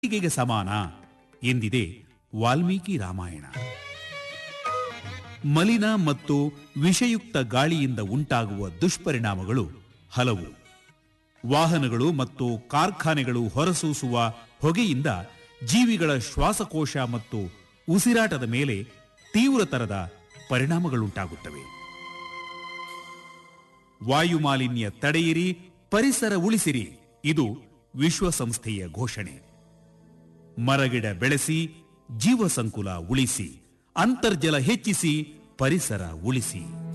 ಗೆ ಸಮಾನ ಎಂದಿದೆ ವಾಲ್ಮೀಕಿ ರಾಮಾಯಣ ಮಲಿನ ಮತ್ತು ವಿಷಯುಕ್ತ ಗಾಳಿಯಿಂದ ಉಂಟಾಗುವ ದುಷ್ಪರಿಣಾಮಗಳು ಹಲವು ವಾಹನಗಳು ಮತ್ತು ಕಾರ್ಖಾನೆಗಳು ಹೊರಸೂಸುವ ಹೊಗೆಯಿಂದ ಜೀವಿಗಳ ಶ್ವಾಸಕೋಶ ಮತ್ತು ಉಸಿರಾಟದ ಮೇಲೆ ತೀವ್ರತರದ ಪರಿಣಾಮಗಳುಂಟಾಗುತ್ತವೆ ವಾಯುಮಾಲಿನ್ಯ ತಡೆಯಿರಿ ಪರಿಸರ ಉಳಿಸಿರಿ ಇದು ವಿಶ್ವಸಂಸ್ಥೆಯ ಘೋಷಣೆ ಮರಗಿಡ ಬೆಳೆಸಿ ಜೀವಸಂಕುಲ ಉಳಿಸಿ ಅಂತರ್ಜಲ ಹೆಚ್ಚಿಸಿ ಪರಿಸರ ಉಳಿಸಿ